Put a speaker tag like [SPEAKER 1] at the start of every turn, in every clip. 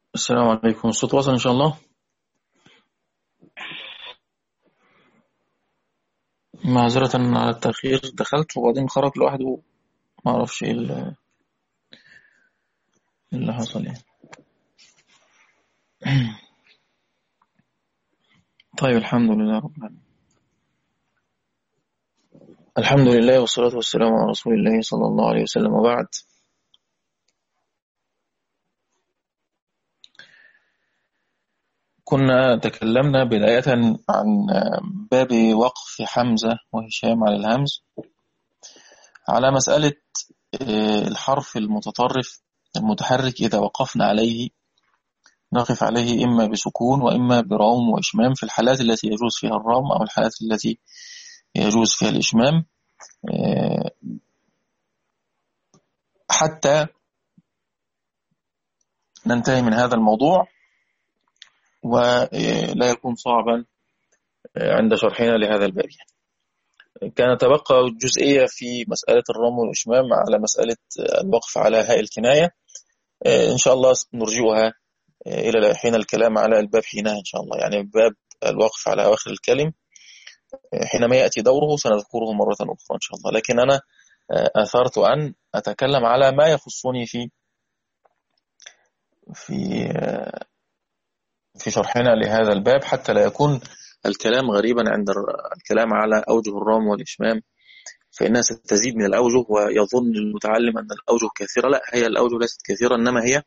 [SPEAKER 1] السلام عليكم الصوت واصل إن شاء الله معذرة على التأخير دخلت وبعدين خرج لوحده ما أعرفش إيه اللي اللي حصل يعني طيب الحمد لله رب العالمين الحمد لله والصلاة والسلام على رسول الله صلى الله عليه وسلم وبعد كنا تكلمنا بداية عن باب وقف حمزة وهشام على الهمز على مسألة الحرف المتطرف المتحرك إذا وقفنا عليه نقف عليه إما بسكون وإما برام وإشمام في الحالات التي يجوز فيها الرام أو الحالات التي يجوز فيها الإشمام حتى ننتهي من هذا الموضوع ولا يكون صعبا عند شرحنا لهذا الباب كان تبقى جزئية في مسألة الرم والإشمام على مسألة الوقف على هاء الكناية إن شاء الله نرجئها إلى حين الكلام على الباب حينها إن شاء الله يعني باب الوقف على أواخر الكلم حينما يأتي دوره سنذكره مرة أخرى إن شاء الله لكن أنا أثرت أن أتكلم على ما يخصني في في في شرحنا لهذا الباب حتى لا يكون الكلام غريبا عند الكلام على أوجه الرام والإشمام فإنها ستزيد من الأوجه ويظن المتعلم أن الأوجه كثيرة لا هي الأوجه ليست كثيرة إنما هي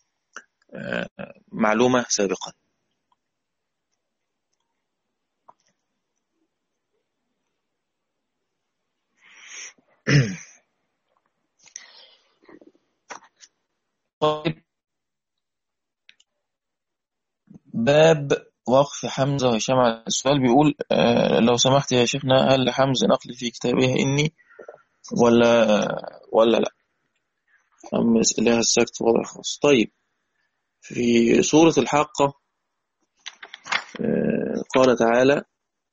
[SPEAKER 1] معلومة سابقا طيب باب وقف حمزة وهشام على السؤال بيقول لو سمحت يا شيخنا هل لحمزة نقل في كتابه إني ولا ولا لا أم لها السكت وضع خاص طيب في سورة الحاقة قال تعالى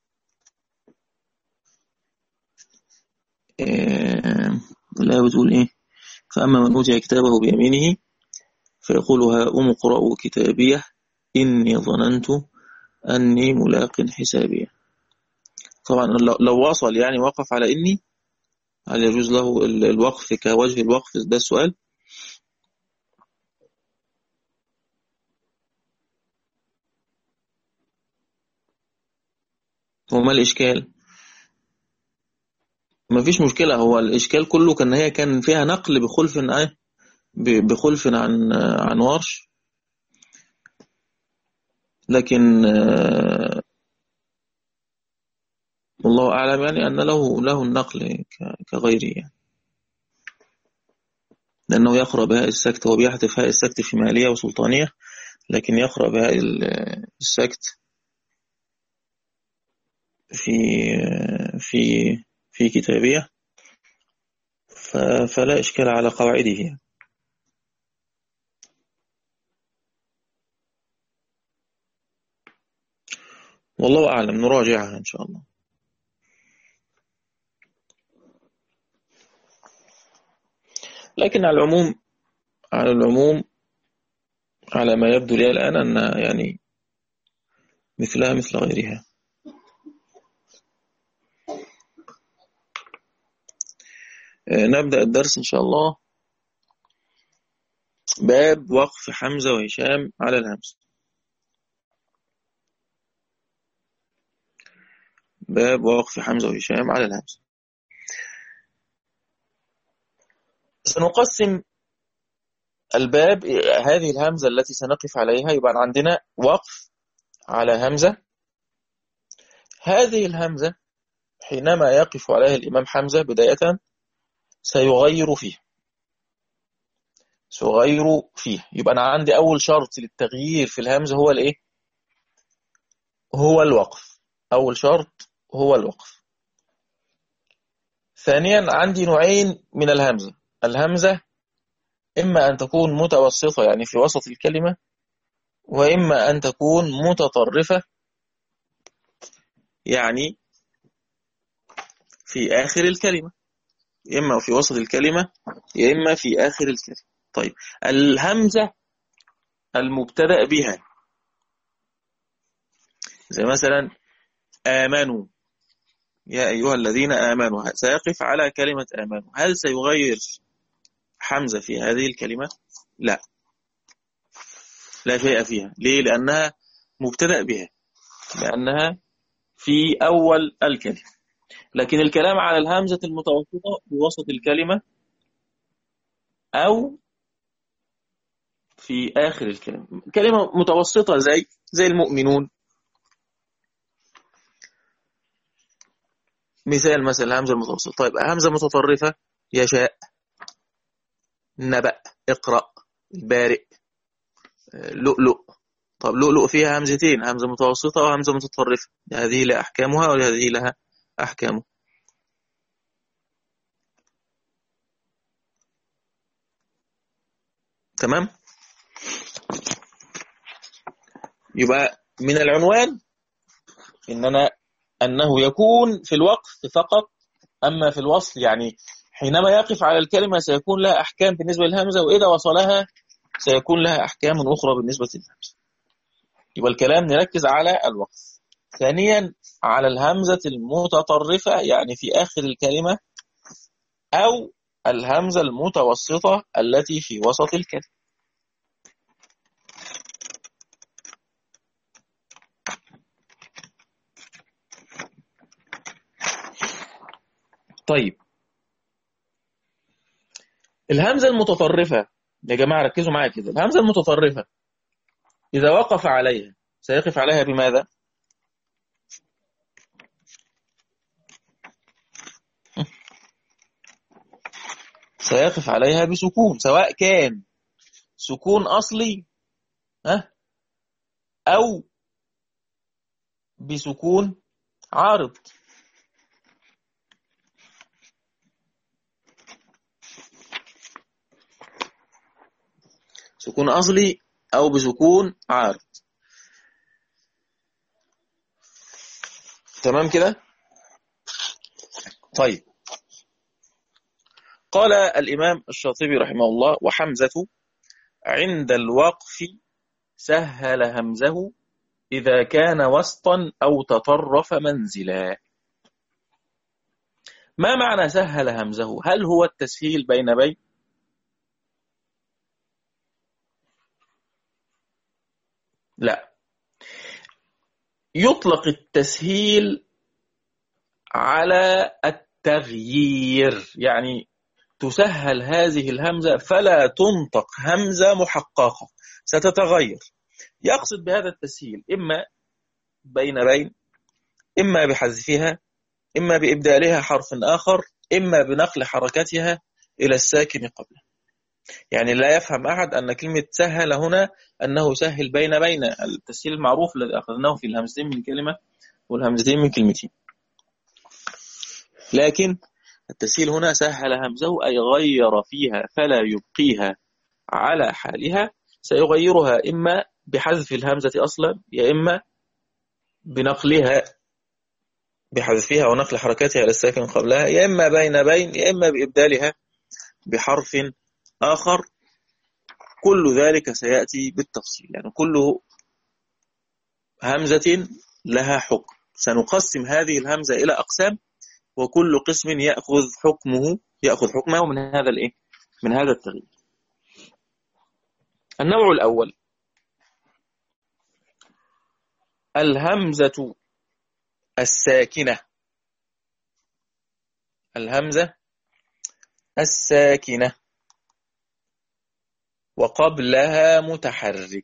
[SPEAKER 1] لا بتقول إيه فأما من أوتي كتابه بيمينه فيقول هاؤم اقرءوا كتابيه إني ظننت أني ملاق حسابيه طبعا لو وصل يعني وقف على إني هل يجوز له الوقف كوجه الوقف ده السؤال وما الإشكال ما فيش مشكلة هو الإشكال كله كان هي كان فيها نقل بخلف بخلف عن عن ورش لكن والله أعلم يعني أن له له النقل كغيره يعني لأنه يقرأ بهاء السكت هو بيحذف هاء السكت في مالية وسلطانية لكن يقرأ بهاء السكت في في في كتابية فلا إشكال على قواعده والله أعلم نراجعها إن شاء الله لكن على العموم على العموم على ما يبدو لي الآن أن يعني مثلها مثل غيرها نبدأ الدرس إن شاء الله باب وقف حمزة وهشام على الهمز باب وقف حمزة وهشام على الهمز سنقسم الباب هذه الهمزة التي سنقف عليها يبقى عندنا وقف على همزة هذه الهمزة حينما يقف عليها الإمام حمزة بداية سيغير فيه سيغير فيه يبقى أنا عندي أول شرط للتغيير في الهمزة هو الإيه هو الوقف أول شرط هو الوقف ثانيا عندي نوعين من الهمزة الهمزة إما أن تكون متوسطة يعني في وسط الكلمة وإما أن تكون متطرفة يعني في آخر الكلمة إما في وسط الكلمة يا إما في آخر الكلمة طيب الهمزة المبتدأ بها زي مثلا آمنوا يا أيها الذين آمنوا سيقف على كلمة آمنوا هل سيغير حمزة في هذه الكلمة؟ لا لا شيء فيها ليه؟ لأنها مبتدأ بها لأنها في أول الكلمة لكن الكلام على الهمزة المتوسطة بوسط الكلمة أو في آخر الكلمة كلمة متوسطة زي زي المؤمنون مثال مثلا الهمزة المتوسطة طيب همزة متطرفة يشاء نبأ اقرأ البارئ لؤلؤ طب لؤلؤ فيها همزتين همزة متوسطة وهمزة متطرفة هذه لها أحكامها وهذه لها أحكامه تمام يبقى من العنوان إننا أنه يكون في الوقف فقط أما في الوصل يعني حينما يقف على الكلمة سيكون لها أحكام بالنسبة للهمزة وإذا وصلها سيكون لها أحكام أخرى بالنسبة للهمزة يبقى الكلام نركز على الوقف ثانيا على الهمزة المتطرفة يعني في آخر الكلمة أو الهمزة المتوسطة التي في وسط الكلمة طيب الهمزة المتطرفة يا جماعة ركزوا معايا كده الهمزة المتطرفة إذا وقف عليها سيقف عليها بماذا؟ سيقف عليها بسكون سواء كان سكون أصلي ها أو بسكون عارض سكون أصلي أو بسكون عارض تمام كده طيب قال الإمام الشاطبي رحمه الله وحمزة عند الوقف سهل همزه إذا كان وسطا أو تطرف منزلا ما معنى سهل همزه هل هو التسهيل بين بين لا يطلق التسهيل على التغيير يعني تسهل هذه الهمزة فلا تنطق همزة محققة ستتغير يقصد بهذا التسهيل إما بين بين إما بحذفها إما بإبدالها حرف آخر إما بنقل حركتها إلى الساكن قبله يعني لا يفهم أحد أن كلمة سهل هنا أنه سهل بين بين التسهيل المعروف الذي أخذناه في الهمزتين من كلمة والهمزتين من كلمتين لكن التسهيل هنا سهل همزه أي غير فيها فلا يبقيها على حالها سيغيرها إما بحذف الهمزة أصلا يا إما بنقلها بحذفها ونقل حركاتها إلى الساكن قبلها يا إما بين بين يا إما بإبدالها بحرف آخر كل ذلك سيأتي بالتفصيل يعني كله همزة لها حكم سنقسم هذه الهمزة إلى أقسام وكل قسم يأخذ حكمه يأخذ حكمه من هذا الإيه؟ من هذا التغيير النوع الأول الهمزة الساكنة الهمزة الساكنة وقبلها متحرك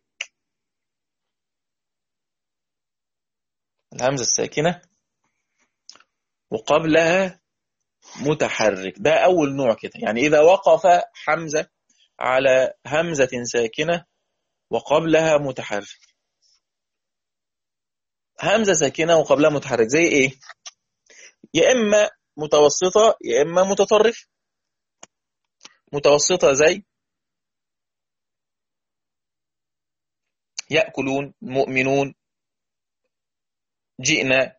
[SPEAKER 1] الهمزة الساكنة وقبلها متحرك ده أول نوع كده يعني إذا وقف حمزة على همزة ساكنة وقبلها متحرك همزة ساكنة وقبلها متحرك زي إيه؟ يا إما متوسطة يا إما متطرف متوسطة زي يأكلون مؤمنون جئنا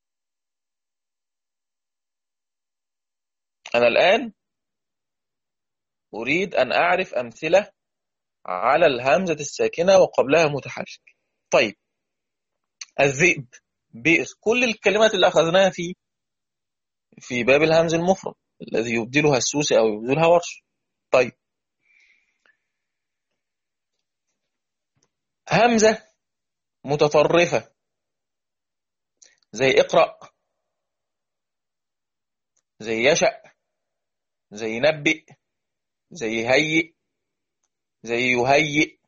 [SPEAKER 1] أنا الآن أريد أن أعرف أمثلة على الهمزة الساكنة وقبلها متحرك طيب الذئب بئس كل الكلمات اللي أخذناها في في باب الهمز المفرد الذي يبدلها السوسي أو يبدلها ورش طيب همزة متطرفة زي اقرأ زي يشأ زي نبئ زي هيئ زي يهيئ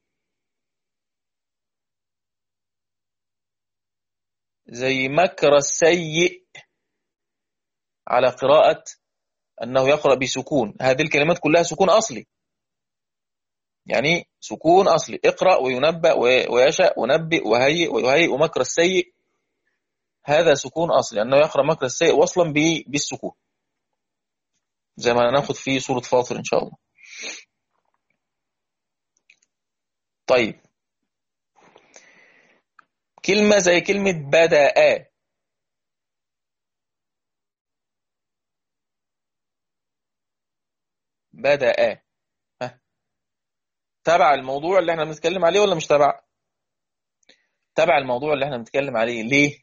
[SPEAKER 1] زي مكر السيء على قراءة أنه يقرأ بسكون هذه الكلمات كلها سكون أصلي يعني سكون أصلي اقرأ وينبأ ويشأ ونبئ وهيئ ويهيئ ومكر السيء هذا سكون أصلي أنه يقرأ مكر السيء وصلا بالسكون زي ما هناخد في سورة فاطر إن شاء الله طيب كلمة زي كلمة بدأ بدأ ها تبع الموضوع اللي احنا بنتكلم عليه ولا مش تبع تبع الموضوع اللي احنا بنتكلم عليه ليه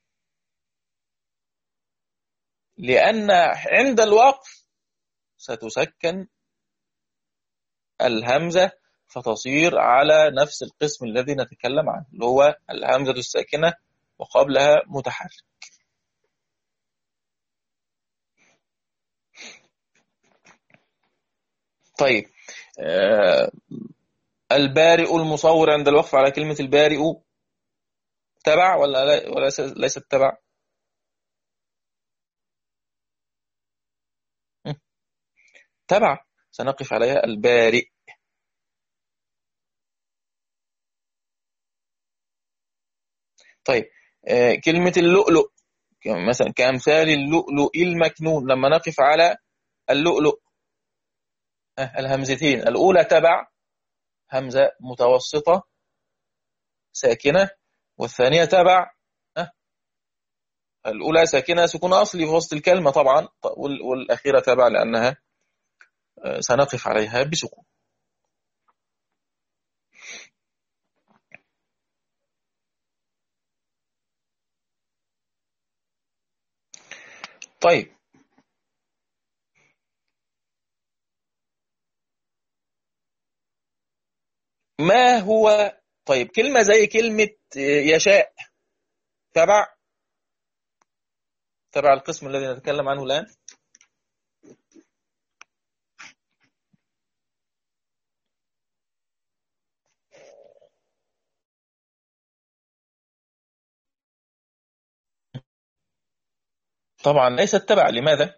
[SPEAKER 1] لأن عند الوقف ستسكن الهمزة فتصير على نفس القسم الذي نتكلم عنه اللي هو الهمزة الساكنة وقبلها متحرك طيب آه البارئ المصور عند الوقف على كلمة البارئ تبع ولا ولا ليست تبع تبع سنقف عليها البارئ طيب آه كلمة اللؤلؤ مثلا كأمثال اللؤلؤ المكنون لما نقف على اللؤلؤ آه الهمزتين الأولى تبع همزة متوسطة ساكنة والثانية تبع آه الأولى ساكنة سكون أصلي في وسط الكلمة طبعا والأخيرة تبع لأنها آه، سنقف عليها بسكون طيب ما هو طيب كلمة زي كلمة يشاء تبع تبع القسم الذي نتكلم عنه الآن طبعا ليست تبع لماذا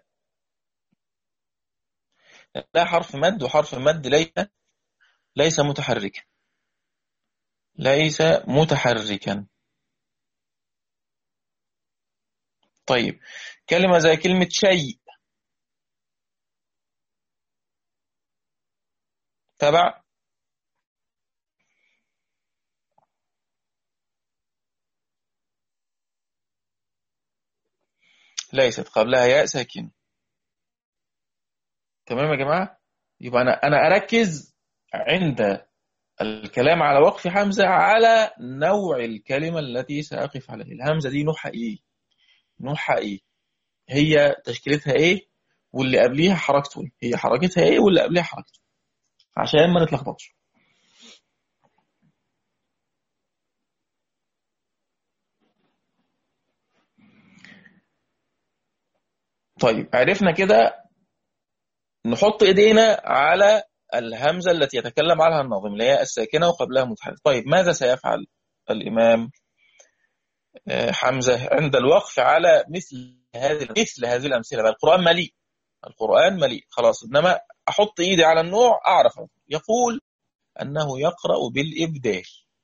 [SPEAKER 1] لا حرف مد وحرف المد ليس ليس متحركا ليس متحركا طيب كلمة زي كلمة شيء تبع ليست قبلها ياء ساكن تمام يا جماعة يبقى أنا أنا أركز عند الكلام على وقف حمزة على نوع الكلمة التي سأقف عليها الهمزة دي نوعها إيه نوعها إيه هي تشكيلتها إيه واللي قبليها حركته إيه هي حركتها إيه واللي قبليها حركته عشان ما نتلخبطش طيب عرفنا كده نحط ايدينا على الهمزة التي يتكلم عنها الناظم اللي هي الساكنة وقبلها متحرك طيب ماذا سيفعل الإمام آه، حمزة عند الوقف على مثل هذه مثل هذه الأمثلة بقى القرآن مليء القرآن مليء خلاص إنما أحط إيدي على النوع أعرف يقول أنه يقرأ بالإبدال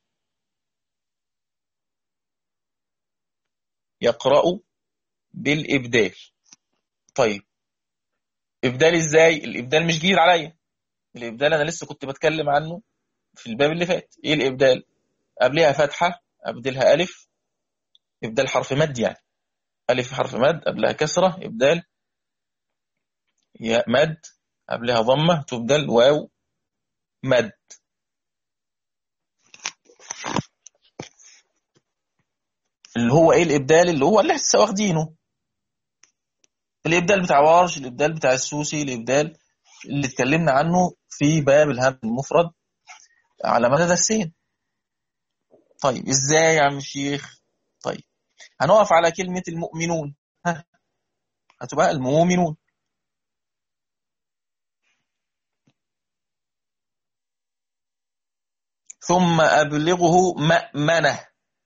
[SPEAKER 1] يقرأ بالإبدال طيب ابدال ازاي الابدال مش جديد عليا الابدال انا لسه كنت بتكلم عنه في الباب اللي فات ايه الابدال قبلها فتحه ابدلها الف ابدال حرف مد يعني الف حرف مد قبلها كسره ابدال ياء مد قبلها ضمة تبدل واو مد اللي هو ايه الابدال اللي هو اللي لسه واخدينه الابدال بتاع ورش الابدال بتاع السوسي الابدال اللي اتكلمنا عنه في باب الهم المفرد على مدى درسين طيب ازاي يا عم الشيخ طيب هنقف على كلمة المؤمنون ها هتبقى المؤمنون ثم أبلغه مأمنة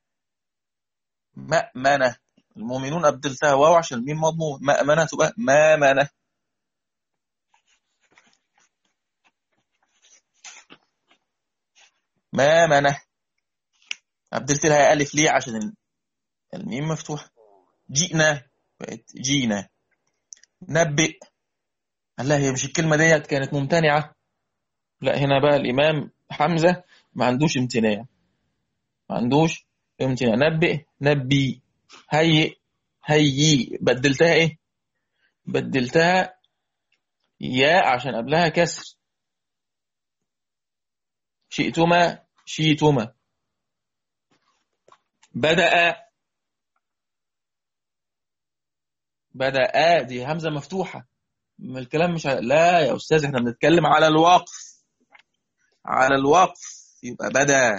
[SPEAKER 1] مأمنة المؤمنون أبدلتها واو عشان الميم مضمون مأمنة تبقى مامنة مامنة أبدلت لها ألف ليه عشان الميم مفتوحة جئنا بقت جينا نبئ الله هي مش الكلمة ديت كانت ممتنعة لا هنا بقى الإمام حمزة ما عندوش امتناع ما عندوش امتناع نبئ نبي هيئ هيي بدلتها ايه بدلتها ياء عشان قبلها كسر شئتما شئتما بدأ بدأ دي همزة مفتوحة الكلام مش على... لا يا أستاذ احنا بنتكلم على الوقف على الوقف يبقى بدأ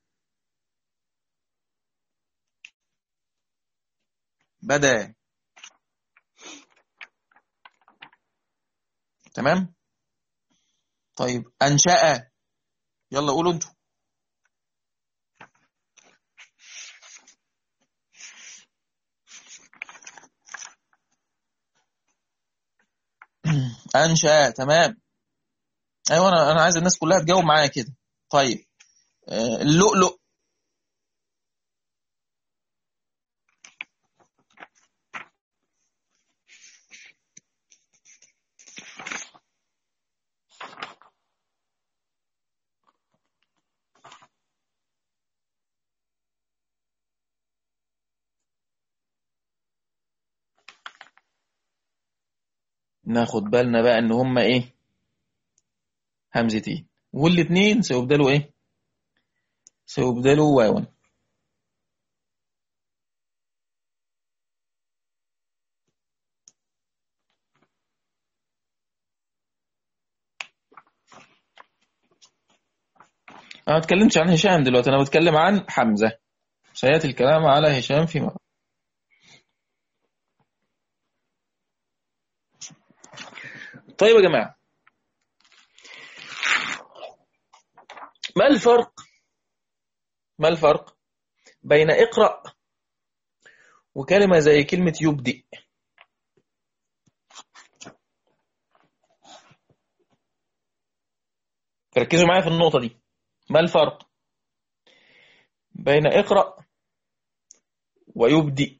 [SPEAKER 1] بدأ تمام طيب أنشأ يلا قولوا انتوا أنشأ تمام أيوة أنا أنا عايز الناس كلها تجاوب معايا كده طيب اللؤلؤ ناخد بالنا بقى ان هما ايه همزتين والاتنين سيبدلوا ايه سيبدلوا واوا انا ما اتكلمتش عن هشام دلوقتي انا بتكلم عن حمزة سياتي الكلام على هشام فيما طيب يا جماعة ما الفرق ما الفرق بين اقرأ وكلمة زي كلمة يبدئ ركزوا معايا في النقطة دي ما الفرق بين اقرأ ويبدئ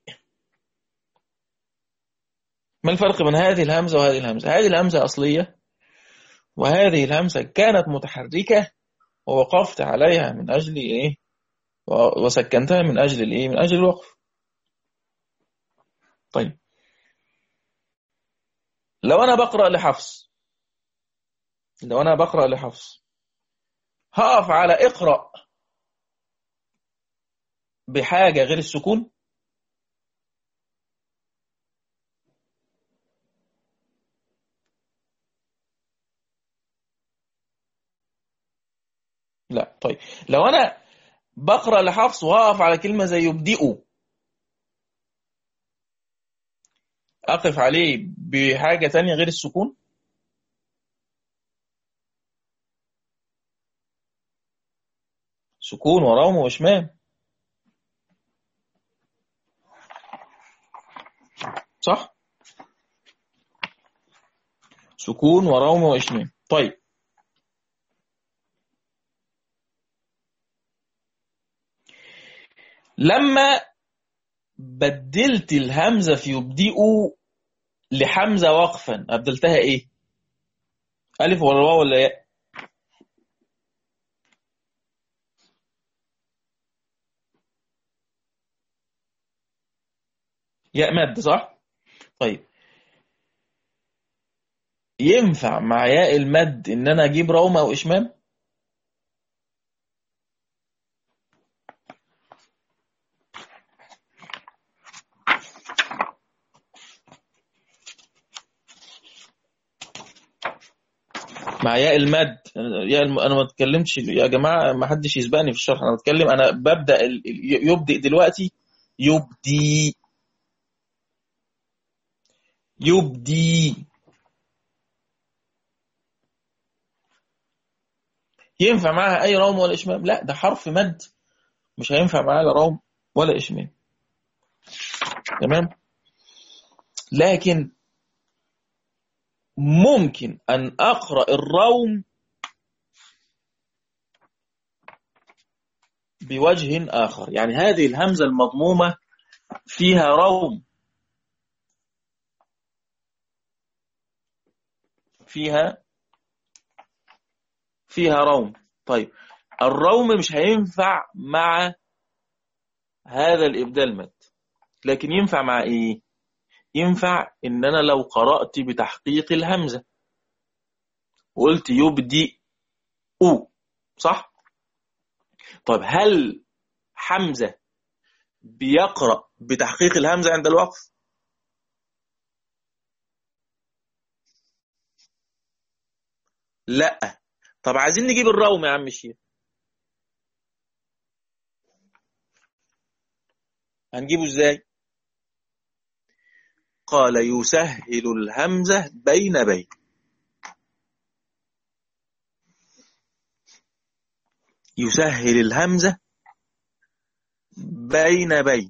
[SPEAKER 1] ما الفرق بين هذه الهمزة وهذه الهمزة هذه الهمزة أصلية وهذه الهمزة كانت متحركة ووقفت عليها من أجل إيه وسكنتها من أجل الإيه من أجل الوقف طيب لو أنا بقرأ لحفص لو أنا بقرأ لحفص هقف على اقرأ بحاجة غير السكون لا طيب لو انا بقرا لحفص واقف على كلمه زي يبدئوا اقف عليه بحاجه تانية غير السكون سكون وروم واشمام صح سكون وروم واشمام طيب لما بدلت الهمزة في يبدئوا لحمزة وقفا أبدلتها إيه؟ ألف ولا واو ولا ياء؟ ياء مد صح؟ طيب ينفع مع ياء المد ان انا اجيب روم او اشمام مع ياء المد ياء الم... انا ما اتكلمتش يا جماعه ما حدش يسبقني في الشرح انا بتكلم انا ببدا ال... يبدأ دلوقتي يبدي يبدي ينفع معاها اي روم ولا اشمام لا ده حرف مد مش هينفع معاها لا روم ولا اشمام تمام لكن ممكن أن أقرأ الروم بوجه آخر يعني هذه الهمزة المضمومة فيها روم فيها فيها روم طيب الروم مش هينفع مع هذا الإبدال مد لكن ينفع مع إيه ينفع إن أنا لو قرأت بتحقيق الهمزة وقلت يبدي أو صح؟ طيب هل حمزة بيقرأ بتحقيق الهمزة عند الوقف؟ لا طب عايزين نجيب الروم يا عم الشيخ هنجيبه ازاي قال يسهل الهمزة بين بين يسهل الهمزة بين بين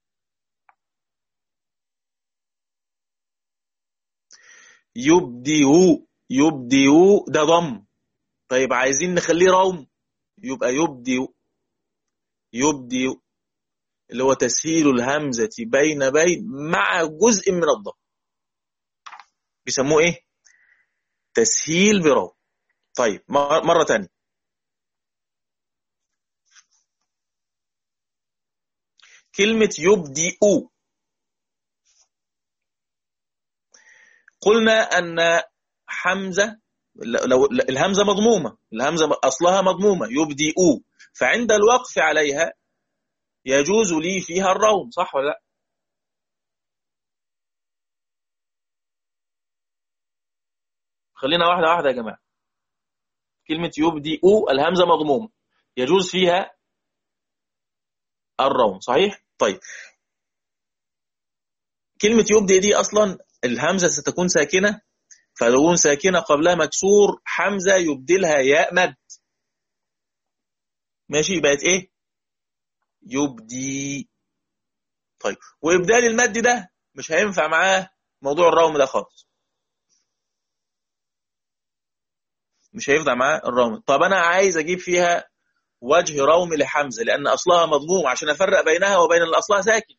[SPEAKER 1] يبدئ يبدئ ده ضم طيب عايزين نخليه روم يبقى يبدئ يبدئ اللي هو تسهيل الهمزة بين بين مع جزء من الضم بيسموه ايه تسهيل برو طيب مرة تانية كلمة يبدئ قلنا أن حمزة لو الهمزة مضمومة الهمزة أصلها مضمومة يبدئ فعند الوقف عليها يجوز لي فيها الروم صح ولا لا خلينا واحدة واحدة يا جماعة كلمة يبدئ الهمزة مضمومة يجوز فيها الروم صحيح طيب كلمة يبدئ دي أصلا الهمزة ستكون ساكنة فتكون ساكنة قبلها مكسور حمزة يبدلها ياء مد ماشي بقت ايه يبدي طيب وإبدال المد ده مش هينفع معاه موضوع الروم ده خالص مش هينفع معاه الروم طب أنا عايز أجيب فيها وجه روم لحمزة لأن أصلها مضموم عشان أفرق بينها وبين اللي أصلها ساكن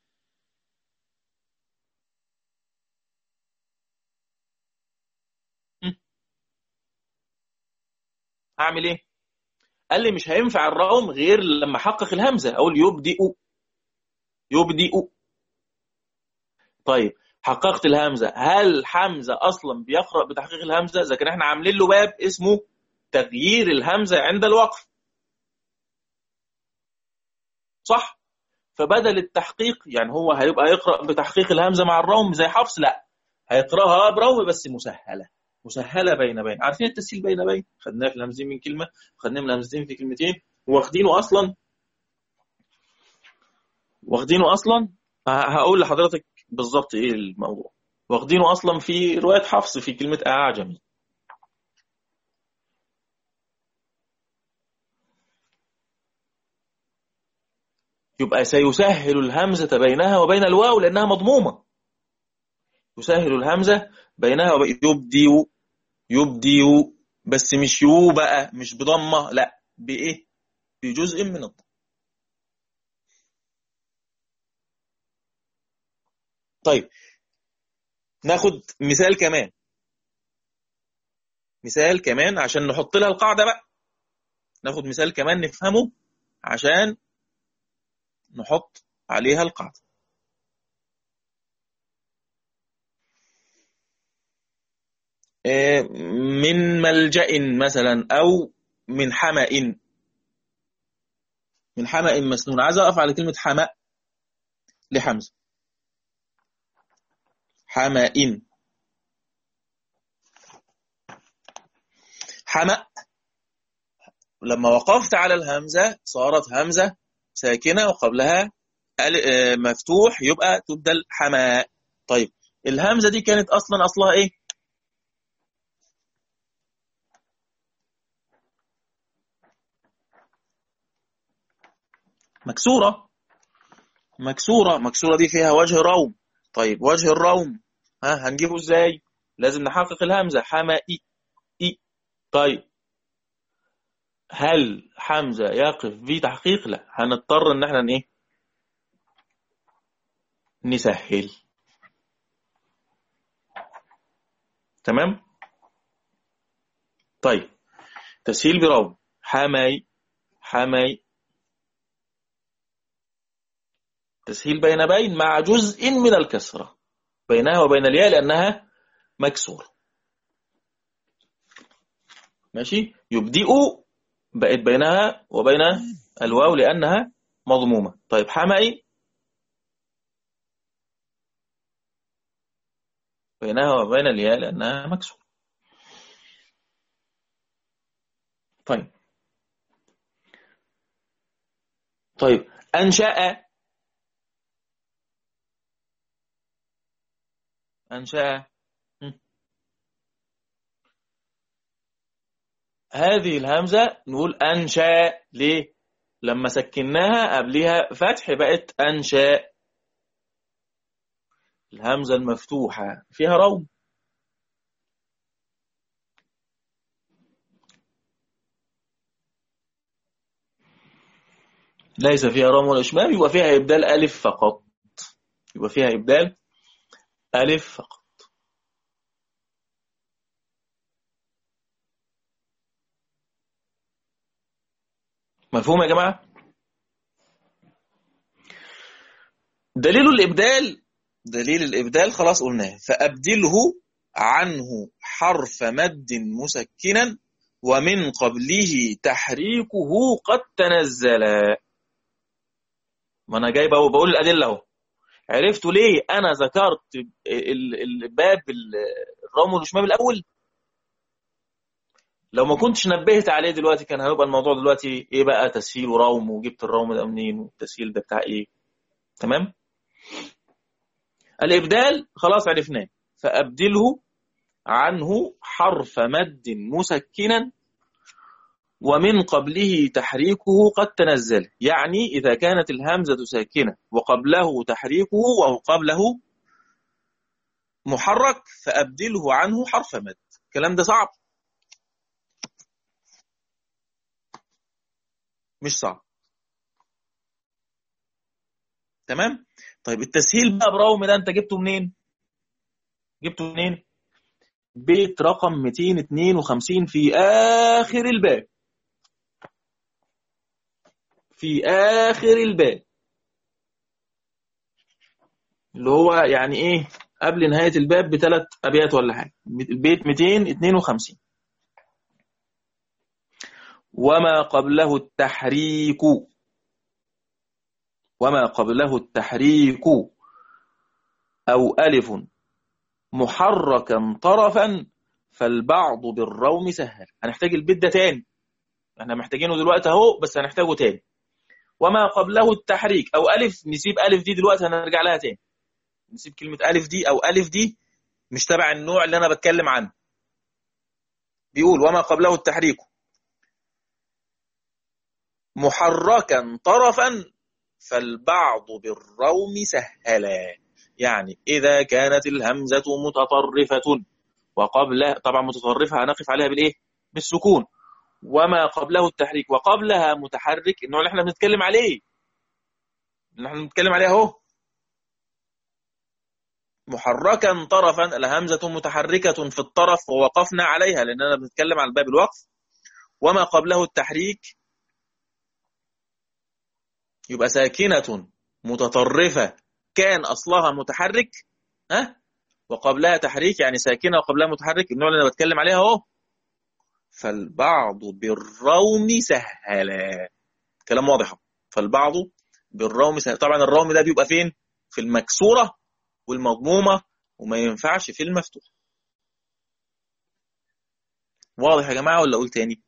[SPEAKER 1] هعمل ايه قال لي مش هينفع الروم غير لما احقق الهمزه اقول يبدئ يبدئ طيب حققت الهمزه هل حمزه اصلا بيقرا بتحقيق الهمزه اذا كان احنا عاملين له باب اسمه تغيير الهمزه عند الوقف صح فبدل التحقيق يعني هو هيبقى يقرا بتحقيق الهمزه مع الروم زي حفص لا هيقراها بروم بس مسهله مسهله بين بين عارفين التسهيل بين بين خدناه في الهمزتين من كلمه خدناه من الهمزتين في كلمتين واخدينه اصلا واخدينه اصلا هقول لحضرتك بالظبط ايه الموضوع واخدينه اصلا في روايه حفص في كلمه اعجمي يبقى سيسهل الهمزة بينها وبين الواو لأنها مضمومة يسهل الهمزة بينها وبين يبدي يبدي بس مش يو بقى مش بضمة لا بإيه بجزء من الضم طيب ناخد مثال كمان مثال كمان عشان نحط لها القاعدة بقى ناخد مثال كمان نفهمه عشان نحط عليها القاعدة من ملجأ مثلا أو من حمأ من حمأ مسنون عايز أقف على كلمة حمأ لحمزة حمأ حمأ لما وقفت على الهمزة صارت همزة ساكنة وقبلها مفتوح يبقى تبدل حماء طيب الهمزة دي كانت أصلا أصلها إيه مكسورة مكسورة مكسورة دي فيها وجه روم طيب وجه الروم ها هنجيبه ازاي لازم نحقق الهمزة حمائي إي طيب هل حمزة يقف في تحقيق لا هنضطر ان احنا ايه نسهل تمام طيب تسهيل بروم حماي حماي تسهيل بين بين مع جزء من الكسرة بينها وبين الياء لأنها مكسورة ماشي يبدئ بقت بينها وبين الواو لأنها مضمومة طيب حمائي بينها وبين الياء لأنها مكسورة طيب طيب أنشأ أنشأ هذه الهمزة نقول أنشأ ليه؟ لما سكناها قبلها فتح بقت أنشأ الهمزة المفتوحة فيها روم ليس فيها روم ولا إشمام يبقى فيها إبدال ألف فقط يبقى فيها إبدال ألف فقط مفهوم يا جماعة دليل الإبدال دليل الإبدال خلاص قلناه فأبدله عنه حرف مد مسكنا ومن قبله تحريكه قد تنزل ما أنا جاي بقول الأدلة أهو عرفتوا ليه أنا ذكرت الباب الروم والشمام الأول لو ما كنتش نبهت عليه دلوقتي كان هيبقى الموضوع دلوقتي ايه بقى تسهيل وروم وجبت الروم ده منين والتسهيل ده بتاع ايه تمام الإبدال خلاص عرفناه فأبدله عنه حرف مد مسكنا ومن قبله تحريكه قد تنزل يعني إذا كانت الهمزة ساكنة وقبله تحريكه وقبله محرك فأبدله عنه حرف مد الكلام ده صعب مش صعب تمام طيب التسهيل بقى براوم ده انت جبته منين جبته منين بيت رقم 252 في آخر الباب في آخر الباب اللي هو يعني ايه قبل نهاية الباب بثلاث أبيات ولا حاجة البيت 252 وما قبله التحريك وما قبله التحريك أو ألف محركا طرفا فالبعض بالروم سهل هنحتاج البيت ده تاني احنا محتاجينه دلوقتي اهو بس هنحتاجه تاني وما قبله التحريك او الف نسيب الف دي دلوقتي هنرجع لها تاني نسيب كلمة الف دي او الف دي مش تبع النوع اللي انا بتكلم عنه بيقول وما قبله التحريك محركا طرفا فالبعض بالروم سهلا يعني إذا كانت الهمزة متطرفة وقبل طبعا متطرفة هنقف عليها بالإيه؟ بالسكون وما قبله التحريك وقبلها متحرك النوع اللي احنا بنتكلم عليه اللي احنا بنتكلم عليه اهو محركا طرفا الهمزة متحركة في الطرف ووقفنا عليها لأننا بنتكلم عن باب الوقف وما قبله التحريك يبقى ساكنة متطرفة كان أصلها متحرك ها وقبلها تحريك يعني ساكنة وقبلها متحرك النوع اللي أنا بتكلم عليها أهو فالبعض بالروم سهلا كلام واضح فالبعض بالروم سهلا طبعا الروم ده بيبقى فين في المكسورة والمضمومة وما ينفعش في المفتوح واضح يا جماعة ولا أقول تاني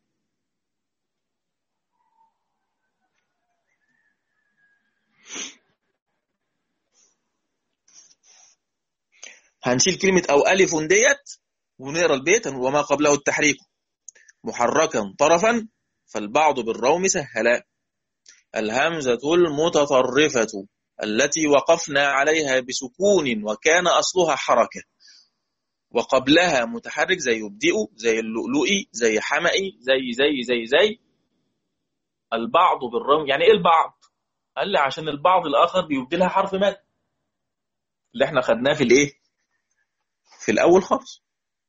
[SPEAKER 1] هنشيل كلمة أو ألف ديت ونقرا البيت وما قبله التحريك محركا طرفا فالبعض بالروم سهلا الهمزة المتطرفة التي وقفنا عليها بسكون وكان أصلها حركة وقبلها متحرك زي يبدئ زي اللؤلؤي زي حمئي زي زي زي زي البعض بالروم يعني ايه البعض قال لي عشان البعض الاخر بيبدلها حرف مد اللي احنا خدناه في الايه في الاول خالص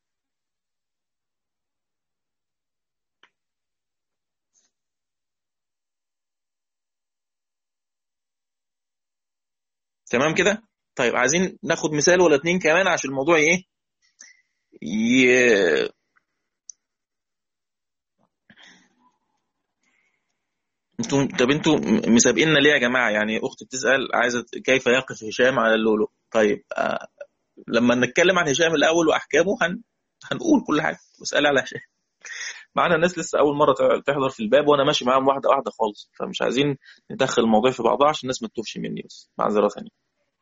[SPEAKER 1] تمام كده طيب عايزين ناخد مثال ولا اتنين كمان عشان الموضوع ايه ي... انتوا طب انتوا مسابقيننا ليه يا جماعه يعني اختي بتسال عايزه كيف يقف هشام على اللولو طيب آه لما نتكلم عن هشام الاول واحكامه هن... هنقول كل حاجه واسال على هشام معانا ناس لسه اول مره تحضر في الباب وانا ماشي معاهم واحده واحده خالص فمش عايزين ندخل الموضوع في بعضها عشان الناس ما تتوهش مني بس معذره ثانيه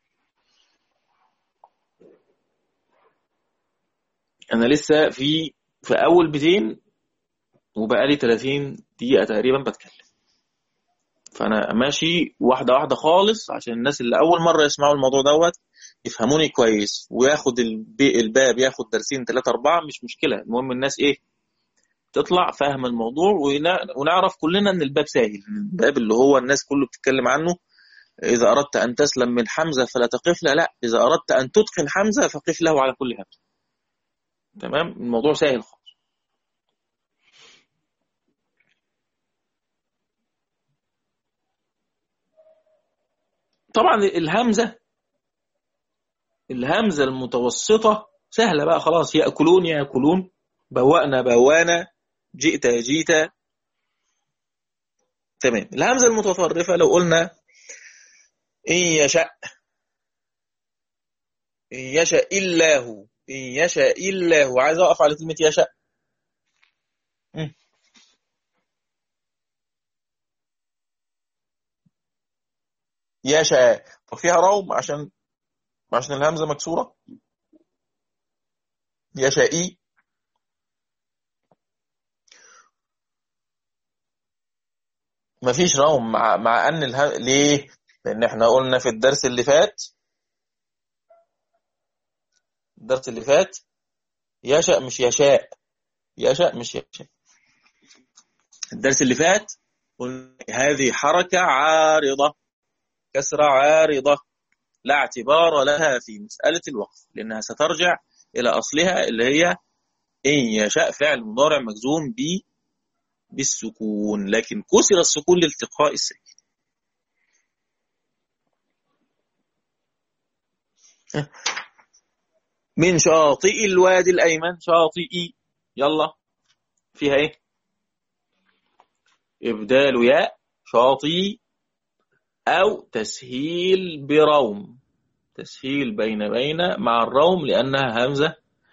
[SPEAKER 1] انا لسه في في اول بيتين وبقالي 30 دقيقه تقريبا بتكلم فانا ماشي واحده واحده خالص عشان الناس اللي اول مره يسمعوا الموضوع دوت يفهموني كويس وياخد الباب ياخد درسين ثلاثة أربعة مش مشكلة المهم الناس إيه تطلع فاهم الموضوع ونعرف كلنا ان الباب سهل الباب اللي هو الناس كله بتتكلم عنه اذا اردت ان تسلم من حمزه فلا تقف له لا اذا اردت ان تتقن حمزه فقف له على كل همزه تمام الموضوع سهل خالص طبعا الهمزه الهمزه المتوسطه سهله بقى خلاص ياكلون ياكلون بوأنا بوانا جئت جيت تمام الهمزة المتطرفة لو قلنا إن يشاء إن يشاء إلا هو إن يشاء إلا هو عايز أقف على كلمة يشاء يشاء ففيها روم عشان عشان الهمزة مكسورة يشائي مفيش روم مع مع ان اله... ليه؟ لان احنا قلنا في الدرس اللي فات الدرس اللي فات يشاء مش يشاء يشاء مش يشاء الدرس اللي فات قلنا هذه حركة عارضة كسرة عارضة لا اعتبار لها في مسألة الوقف لأنها سترجع إلى أصلها اللي هي إن يشاء فعل مضارع مجزوم ب بالسكون لكن كسر السكون لالتقاء الساكن من شاطئ الوادي الأيمن شاطئ يلا فيها ايه إبدال ياء شاطئ أو تسهيل بروم تسهيل بين بين مع الروم لأنها همزة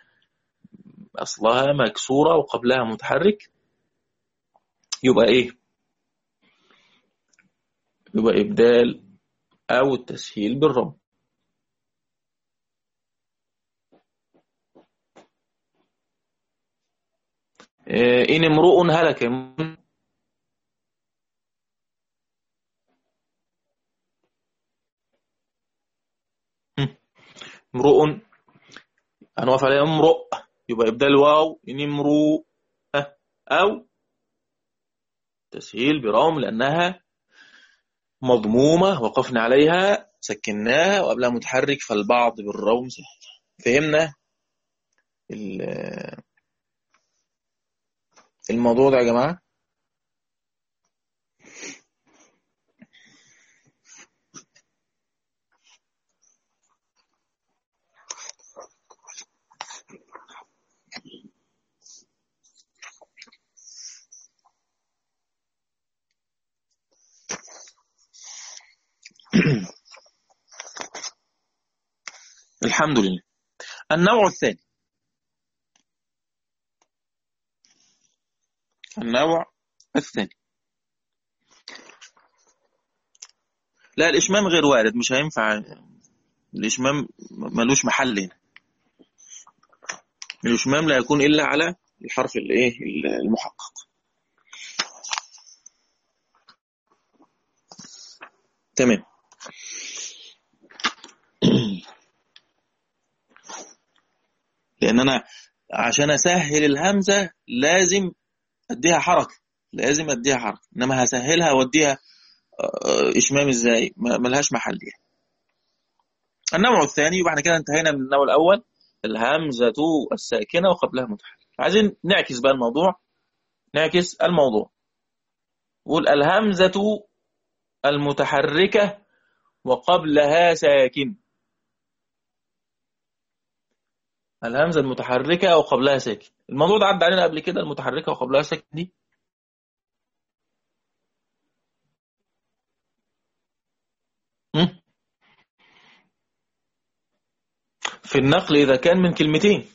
[SPEAKER 1] أصلها مكسورة وقبلها متحرك يبقى ايه يبقى ابدال او التسهيل بالرم إن امرؤ هلك امرؤ هنوقف عليه امرؤ يبقى ابدال واو إن امرؤ أو تسهيل برغم لأنها مضمومة وقفنا عليها سكناها وقبلها متحرك فالبعض بالروم سهل فهمنا الموضوع ده يا جماعة الحمد لله النوع الثاني النوع الثاني لا الإشمام غير وارد مش هينفع الإشمام ملوش محل هنا الإشمام لا يكون إلا على الحرف الايه المحقق تمام لأن أنا عشان أسهل الهمزة لازم أديها حركة لازم أديها حركة إنما هسهلها وأديها إشمام إزاي ملهاش محل يعني النوع الثاني يبقى احنا كده انتهينا من النوع الأول الهمزة الساكنة وقبلها متحرك عايزين نعكس بقى الموضوع نعكس الموضوع نقول الهمزة المتحركة وقبلها ساكن الهمزة المتحركة وقبلها ساكن الموضوع ده عدى علينا قبل كده المتحركة وقبلها ساكن دي في النقل إذا كان من كلمتين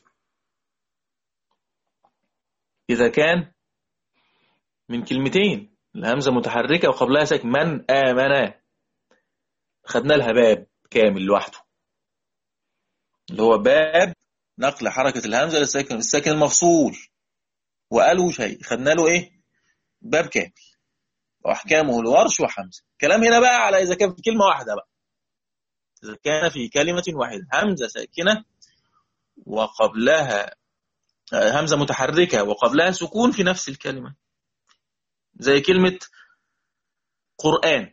[SPEAKER 1] إذا كان من كلمتين الهمزة متحركة وقبلها ساكن من آمن خدنا لها باب كامل لوحده اللي هو باب نقل حركة الهمزة للساكن الساكن المفصول وقالوا شيء خدنا له ايه باب كامل واحكامه الورش وحمزة كلام هنا بقى على اذا كان في كلمة واحدة بقى اذا كان في كلمة واحدة همزة ساكنة وقبلها همزة متحركة وقبلها سكون في نفس الكلمة زي كلمة قرآن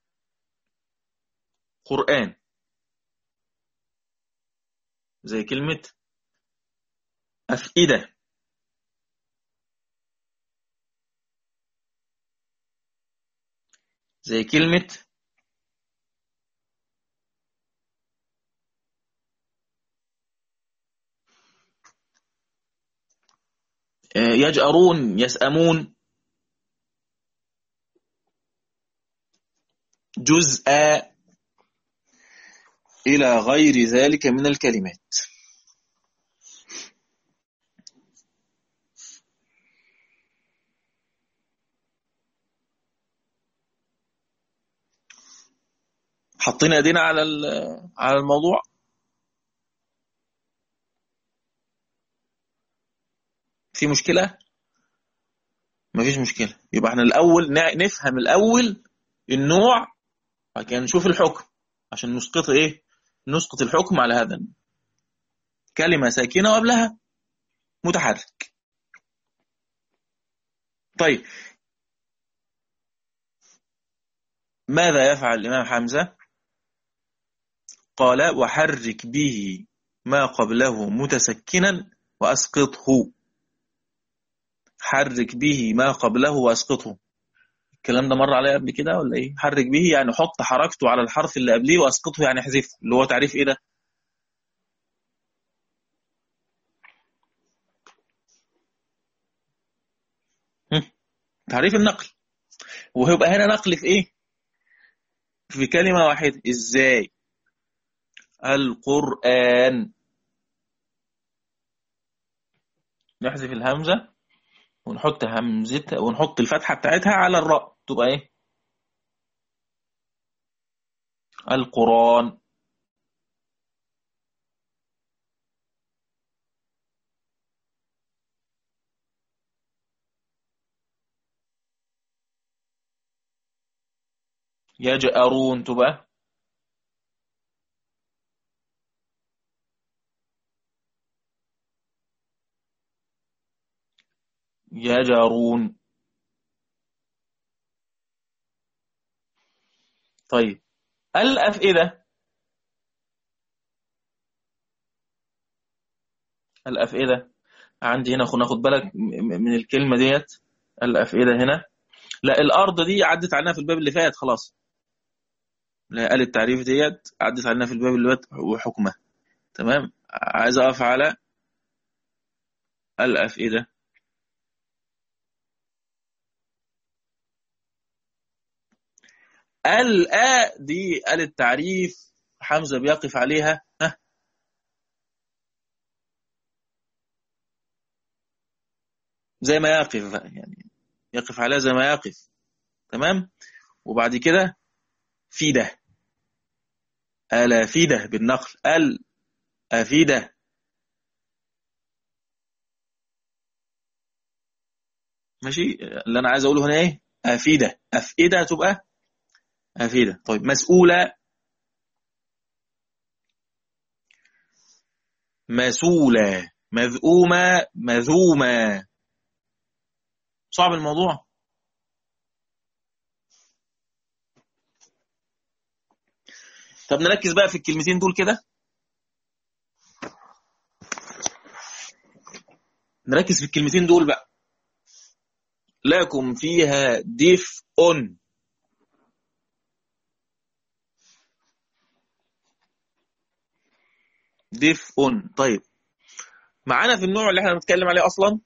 [SPEAKER 1] قرآن زي كلمة أفئدة زي كلمة يجأرون يسأمون جزءا إلى غير ذلك من الكلمات حطينا ايدينا على على الموضوع في مشكلة مفيش مشكلة يبقى احنا الأول نفهم الأول النوع بعد كده نشوف الحكم عشان نسقط ايه نسقط الحكم على هذا كلمة ساكنة وقبلها متحرك طيب ماذا يفعل الإمام حمزة قال وحرك به ما قبله متسكنا وأسقطه حرك به ما قبله وأسقطه الكلام ده مر عليا قبل كده ولا ايه حرك به يعني حط حركته على الحرف اللي قبليه واسقطه يعني احذفه اللي هو تعريف ايه ده تعريف النقل وهيبقى هنا نقل في ايه في كلمة واحدة ازاي القرآن نحذف الهمزة ونحط همزتها ونحط الفتحة بتاعتها على الراء تبقى ايه القرآن يجأرون تبقى يجرون طيب الأفئدة الأفئدة عندي هنا ناخد بالك من الكلمة ديت الأفئدة هنا لا الأرض دي عدت علينا في الباب اللي فات خلاص لا قال التعريف ديت عدت علينا في الباب اللي فات وحكمه تمام عايز أقف على الأفئدة الأ دي ال التعريف حمزة بيقف عليها ها زي ما يقف بقى يعني يقف عليها زي ما يقف تمام وبعد كده فيدة ألا فيدة بالنقل ال أفيدة ماشي اللي أنا عايز أقوله هنا إيه أفيدة أفئدة تبقى أفيدة طيب مسؤولة مسؤولة مذؤومة مذومة صعب الموضوع طب نركز بقى في الكلمتين دول كده نركز في الكلمتين دول بقى لكم فيها دفء دفء طيب معانا في النوع اللي احنا بنتكلم عليه اصلا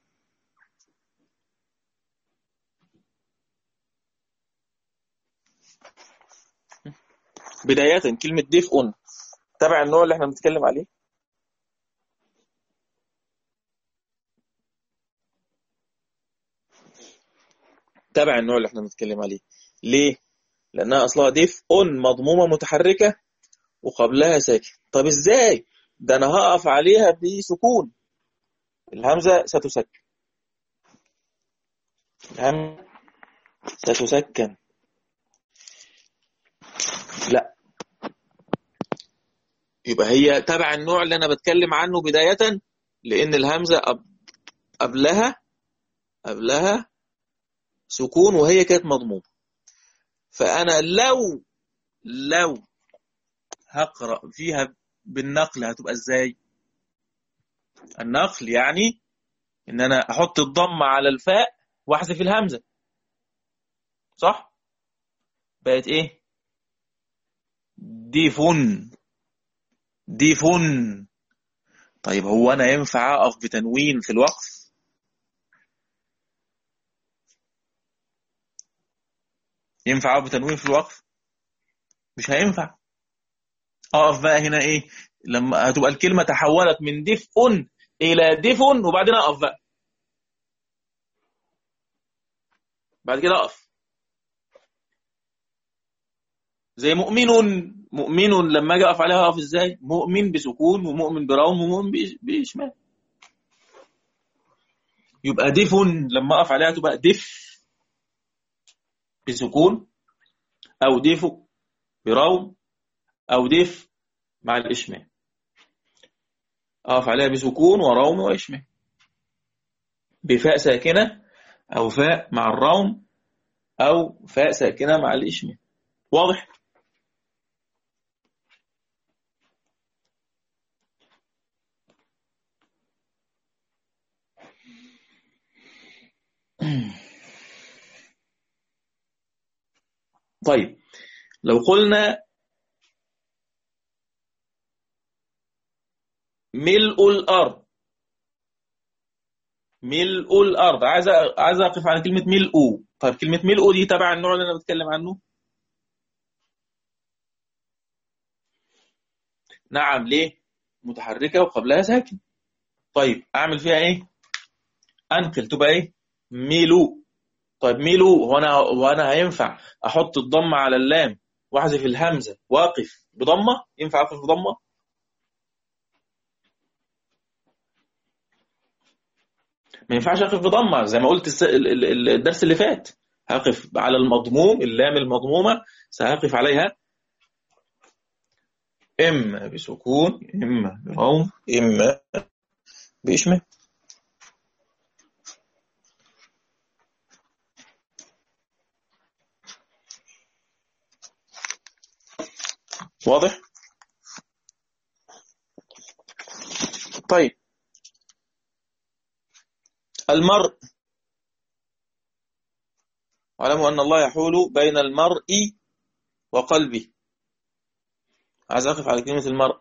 [SPEAKER 1] بداية كلمة دفء تبع النوع اللي احنا بنتكلم عليه تبع النوع اللي احنا بنتكلم عليه ليه؟ لأنها أصلها دفء مضمومة متحركة وقبلها ساكن طب ازاي؟ ده أنا هقف عليها بسكون الهمزة ستسكن الهمزة ستسكن لا يبقى هي تبع النوع اللي أنا بتكلم عنه بداية لأن الهمزة قبلها قبلها سكون وهي كانت مضمومة فأنا لو لو هقرأ فيها بالنقل هتبقى ازاي النقل يعني ان انا احط الضم على الفاء واحذف الهمزة صح بقت ايه ديفن ديفن طيب هو انا ينفع اقف بتنوين في الوقف ينفع اقف بتنوين في الوقف مش هينفع اقف بقى هنا ايه لما هتبقى الكلمة تحولت من دفء الى دفن وبعدين اقف بقى بعد كده اقف زي مؤمن مؤمن لما اجي اقف عليها اقف ازاي مؤمن بسكون ومؤمن براوم ومؤمن بشمال يبقى دفن لما اقف عليها تبقى دف بسكون او دفو براوم او دف مع الاشمال اقف عليها بسكون وروم واشمال بفاء ساكنه او فاء مع الروم او فاء ساكنه مع الاشمال واضح طيب لو قلنا ملء الأرض ملء الأرض عايز عايز أقف على كلمة ملء طيب كلمة ملء دي تبع النوع اللي أنا بتكلم عنه نعم ليه متحركة وقبلها ساكن طيب أعمل فيها إيه أنقل تبقى إيه ميلو طيب ميلو هو أنا هو أنا هينفع أحط الضمة على اللام وأحذف الهمزة وأقف بضمة ينفع أقف بضمة ما ينفعش اقف بضمه زي ما قلت الدرس اللي فات هقف على المضموم اللام المضمومه سأقف عليها اما بسكون اما بروم اما بإشمال واضح طيب المرء واعلموا أن الله يحول بين المرء وقلبه عايز أقف على كلمة المرء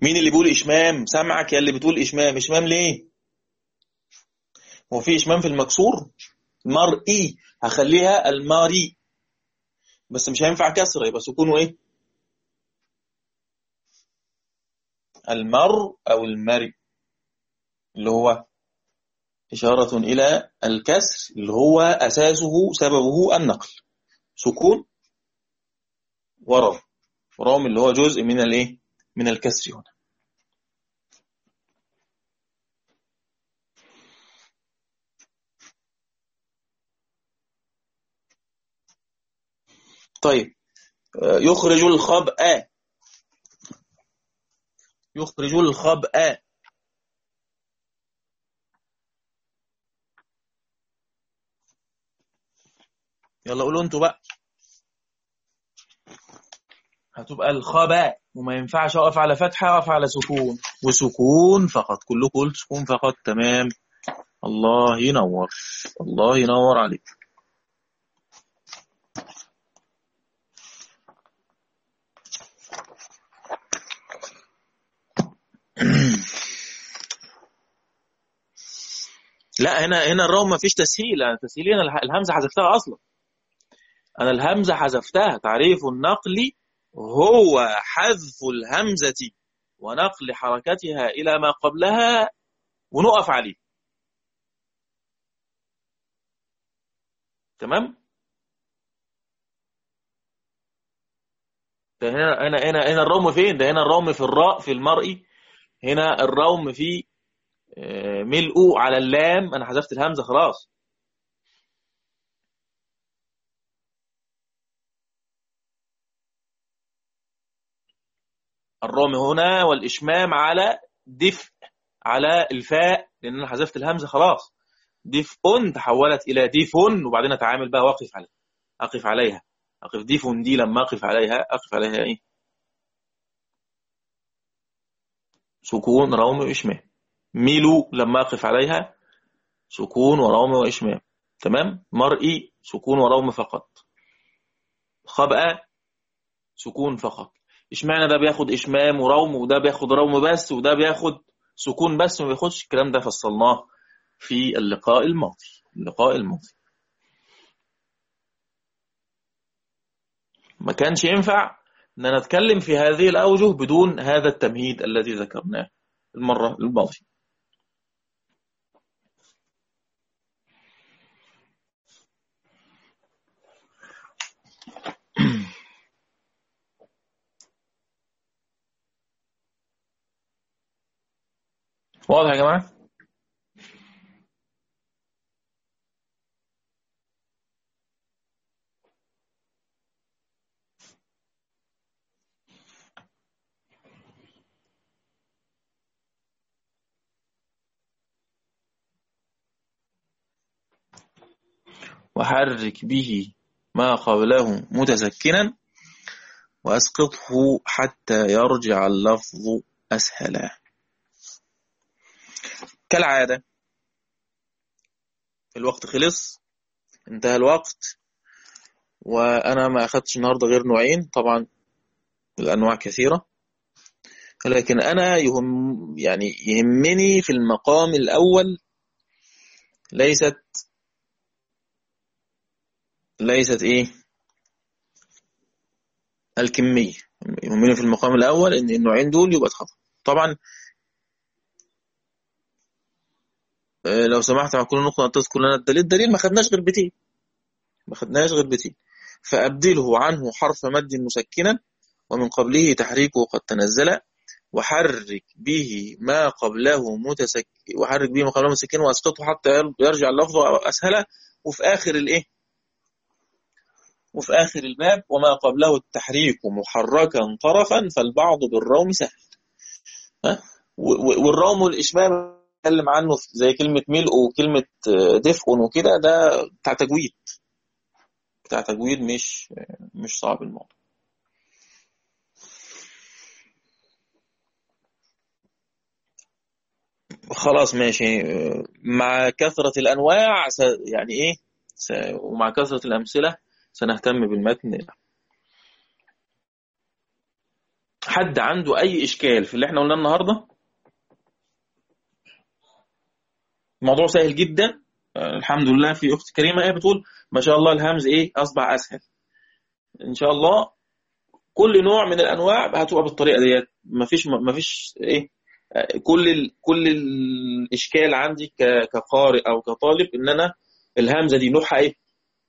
[SPEAKER 1] مين اللي بيقول إشمام سامعك يا اللي بتقول إشمام إشمام ليه هو في إشمام في المكسور مرئي هخليها الماري بس مش هينفع كسر يبقى سكونه ايه المر او المري اللي هو إشارة إلى الكسر اللي هو أساسه سببه النقل سكون ورم ورم اللي هو جزء من الايه من الكسر هنا طيب يخرج الخبأ يخرج الخبأ يلا قولوا انتوا بقى هتبقى الخباء وما ينفعش اقف على فتحه اقف على سكون وسكون فقط كلكم قلت سكون فقط تمام الله ينور الله ينور عليك لا هنا هنا الراء ما فيش تسهيل انا تسهيل هنا الهمزه حذفتها اصلا انا الهمزه حذفتها تعريف النقل هو حذف الهمزه ونقل حركتها الى ما قبلها ونقف عليه تمام ده هنا هنا هنا هنا الروم فين ده هنا الروم في الراء في المرئي هنا الروم في ملء على اللام انا حذفت الهمزه خلاص الروم هنا والاشمام على دفء على الفاء لان انا حذفت الهمزه خلاص دفء تحولت الى دفن وبعدين اتعامل بقى واقف عليها اقف عليها اقف دفن دي لما اقف عليها اقف عليها ايه سكون روم واشمام ميلو لما أقف عليها سكون وروم وإشمام تمام مرئي سكون وروم فقط خبأ سكون فقط اشمعنى ده بياخد إشمام وروم وده بياخد روم بس وده بياخد سكون بس ما بياخدش الكلام ده فصلناه في اللقاء الماضي اللقاء الماضي ما كانش ينفع ان نتكلم في هذه الأوجه بدون هذا التمهيد الذي ذكرناه المرة الماضية واضح يا جماعة؟ وحرك به ما قبله متسكنا وأسقطه حتى يرجع اللفظ أسهلا كالعادة الوقت خلص انتهى الوقت وأنا ما أخذتش النهاردة غير نوعين طبعا الأنواع كثيرة لكن أنا يهم يعني يهمني في المقام الأول ليست ليست إيه الكمية يهمني في المقام الأول إن النوعين دول يبقى اتحفظ طبعا لو سمحت مع كل نقطة أن تذكر لنا الدليل الدليل ما خدناش غير بيتين ما خدناش غير بيتين فأبدله عنه حرف مد مسكنا ومن قبله تحريكه قد تنزل وحرك به ما قبله متسك وحرك به ما قبله مسكنا واسقطه حتى يرجع اللفظ أسهل وفي آخر الإيه وفي آخر الباب وما قبله التحريك محركا طرفا فالبعض بالروم سهل ها والروم والإشمام نتكلم عنه زي كلمة ملء وكلمة دفء وكده ده بتاع تجويد بتاع تجويد مش مش صعب الموضوع خلاص ماشي مع كثرة الأنواع س... يعني إيه س... ومع كثرة الأمثلة سنهتم بالمتن حد عنده أي إشكال في اللي احنا قلناه النهاردة الموضوع سهل جدا الحمد لله في أخت كريمة هي بتقول ما شاء الله الهمز إيه أصبح أسهل إن شاء الله كل نوع من الأنواع هتبقى بالطريقة ديت مفيش مفيش إيه كل ال... كل الإشكال عندي ك... كقارئ أو كطالب إن أنا الهمزة دي نوعها إيه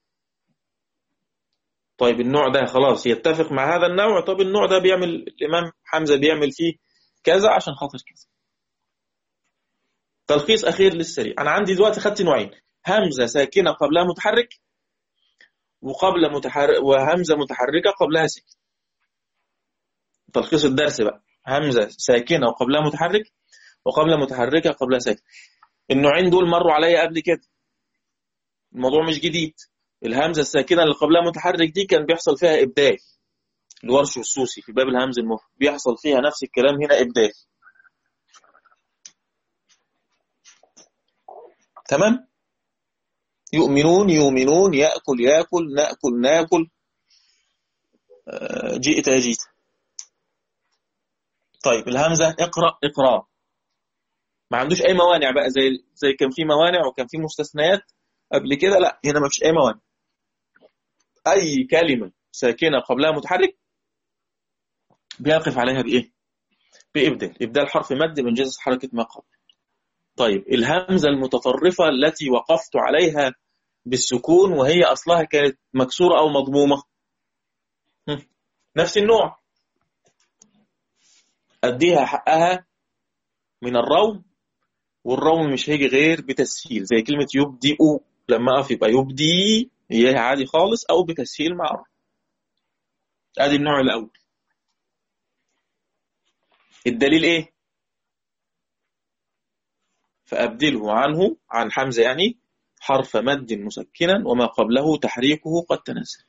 [SPEAKER 1] طيب النوع ده خلاص يتفق مع هذا النوع طب النوع ده بيعمل الإمام حمزة بيعمل فيه كذا عشان خاطر كذا تلخيص أخير للسريع أنا عندي دلوقتي خدت نوعين همزة ساكنة قبلها متحرك وقبل متحرك وهمزة متحركة قبلها ساكن تلخيص الدرس بقى همزة ساكنة وقبلها متحرك وقبل متحركة قبلها ساكن النوعين دول مروا عليا قبل كده الموضوع مش جديد الهمزة الساكنة اللي قبلها متحرك دي كان بيحصل فيها إبدال الورش والسوسي في باب الهمز المفرد بيحصل فيها نفس الكلام هنا إبدال تمام يؤمنون يؤمنون يأكل يأكل نأكل نأكل جئت يا جيت طيب الهمزة اقرأ اقرأ ما عندوش أي موانع بقى زي زي كان في موانع وكان في مستثنيات قبل كده لا هنا ما فيش أي موانع أي كلمة ساكنة قبلها متحرك بيقف عليها بإيه؟ بإبدال إبدال حرف مد من جنس حركة ما قبل طيب الهمزة المتطرفة التي وقفت عليها بالسكون وهي أصلها كانت مكسورة أو مضمومة نفس النوع أديها حقها من الروم والروم مش هيجي غير بتسهيل زي كلمة يبدئ لما أقف يبقى يبدي هي عادي خالص أو بتسهيل مع الروم ادي النوع الأول الدليل إيه؟ فأبدله عنه عن حمزة يعني حرف مد مسكنا وما قبله تحريكه قد تنزل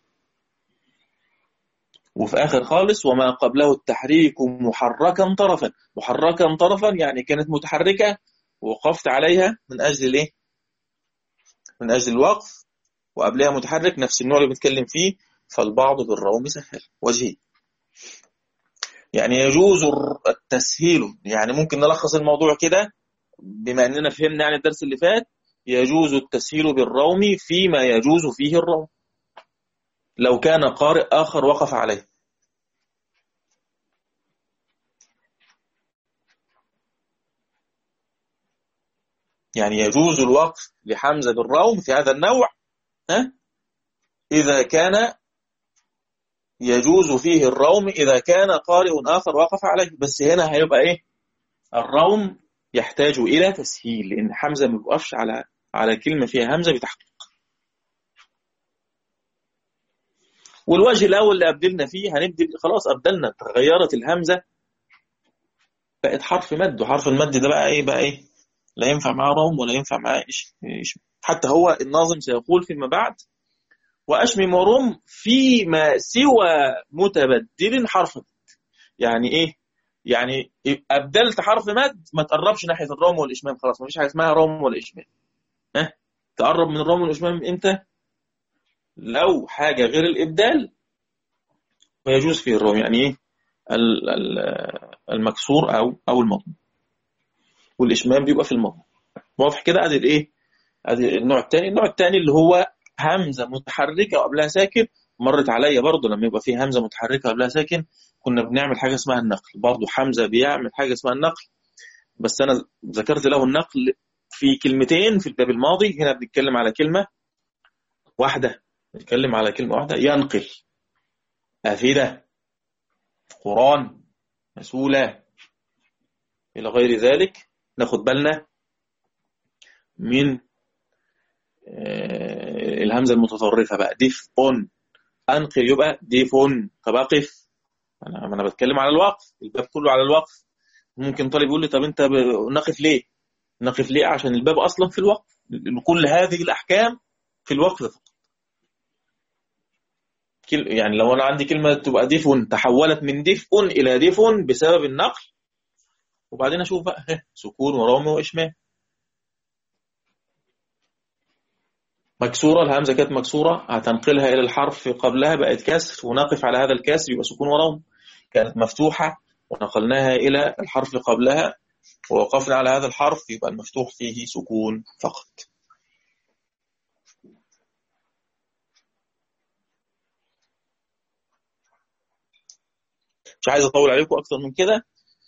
[SPEAKER 1] وفي آخر خالص وما قبله التحريك محركا طرفا محركا طرفا يعني كانت متحركة وقفت عليها من أجل الإيه؟ من أجل الوقف وقبلها متحرك نفس النوع اللي بنتكلم فيه فالبعض بالروم سهل وجهي يعني يجوز التسهيل يعني ممكن نلخص الموضوع كده بما أننا فهمنا يعني الدرس اللي فات يجوز التسهيل بالروم فيما يجوز فيه الروم لو كان قارئ آخر وقف عليه يعني يجوز الوقف لحمزة بالروم في هذا النوع ها؟ إذا كان يجوز فيه الروم إذا كان قارئ آخر وقف عليه بس هنا هيبقى إيه الروم يحتاج إلى تسهيل لأن حمزة ما بيوقفش على على كلمة فيها همزة بتحقيق والوجه الأول اللي أبدلنا فيه هنبدل خلاص أبدلنا تغيرت الهمزة بقت حرف مد وحرف المد ده بقى إيه بقى إيه لا ينفع معاه روم ولا ينفع معاه إيش, إيش حتى هو الناظم سيقول فيما بعد وأشمم ورم فيما سوى متبدل حرف مد يعني إيه يعني أبدلت حرف مد ما تقربش ناحية الروم والإشمام خلاص ما فيش حاجة اسمها روم ولا إشمام ها تقرب من الروم والإشمام إمتى لو حاجة غير الإبدال فيجوز فيه الروم يعني إيه المكسور أو أو المضموم والإشمام بيبقى في المضموم واضح كده أدي الإيه أدي النوع الثاني النوع الثاني اللي هو همزة متحركة وقبلها ساكن مرت عليا برضه لما يبقى فيه همزة متحركة قبلها ساكن كنا بنعمل حاجة اسمها النقل برضه حمزة بيعمل حاجة اسمها النقل بس أنا ذكرت له النقل في كلمتين في الباب الماضي هنا بنتكلم على كلمة واحدة نتكلم على كلمة واحدة ينقل أفئدة قرآن مسؤولة إلى غير ذلك ناخد بالنا من الهمزة المتطرفة بقى ديف أون أنقل يبقى ديف أون طب أقف أنا أنا بتكلم على الوقف الباب كله على الوقف ممكن طالب يقول لي طب أنت نقف ليه؟ نقف ليه؟ عشان الباب أصلا في الوقف كل هذه الأحكام في الوقف فقط يعني لو أنا عندي كلمة تبقى ديفون تحولت من ديفون إلى ديفون بسبب النقل وبعدين أشوف بقى سكون وروم وإشمام مكسورة الهمزة كانت مكسورة هتنقلها إلى الحرف قبلها بقت كسر ونقف على هذا الكسر يبقى سكون وروم كانت مفتوحة ونقلناها إلى الحرف قبلها ووقفنا على هذا الحرف يبقى المفتوح فيه سكون فقط مش عايز أطول عليكم أكثر من كده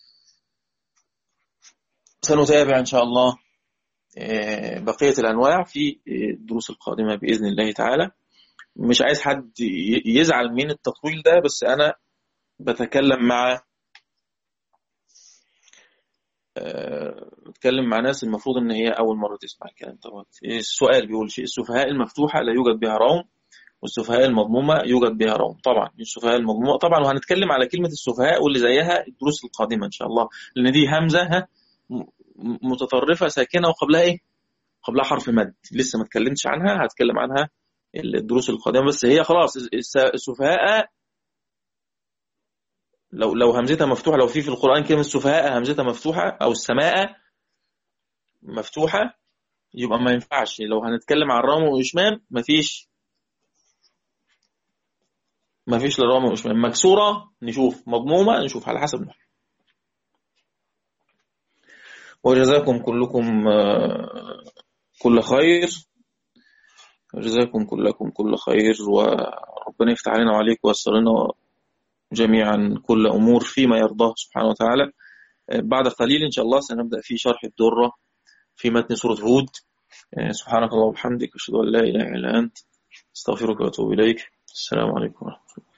[SPEAKER 1] سنتابع إن شاء الله آه، بقية الأنواع في الدروس القادمة بإذن الله تعالى مش عايز حد يزعل من التطويل ده بس أنا بتكلم مع آه، بتكلم مع ناس المفروض ان هي اول مره تسمع الكلام دوت السؤال بيقول شيء السفهاء المفتوحه لا يوجد بها روم والسفهاء المضمومه يوجد بها روم طبعا السفهاء المضمومه طبعا وهنتكلم على كلمه السفهاء واللي زيها الدروس القادمه ان شاء الله لان دي همزه ها متطرفه ساكنه وقبلها ايه قبلها حرف مد لسه ما اتكلمتش عنها هتكلم عنها الدروس القادمه بس هي خلاص السفهاء لو لو همزتها مفتوحه لو في في القران كلمه سفهاء همزتها مفتوحه او السماء مفتوحه يبقى ما ينفعش لو هنتكلم عن رام واشمام مفيش مفيش للرام واشمام مكسوره نشوف مضمومه نشوف على حسب نحو وجزاكم كلكم آه، كل خير وجزاكم كلكم كل خير وربنا يفتح علينا وعليكم ويسر لنا جميعا كل أمور فيما يرضاه سبحانه وتعالى آه، بعد قليل إن شاء الله سنبدأ في شرح الدرة في متن سورة هود آه، سبحانك اللهم وبحمدك أشهد أن لا إله إلا أنت استغفرك وأتوب إليك السلام عليكم ورحمة الله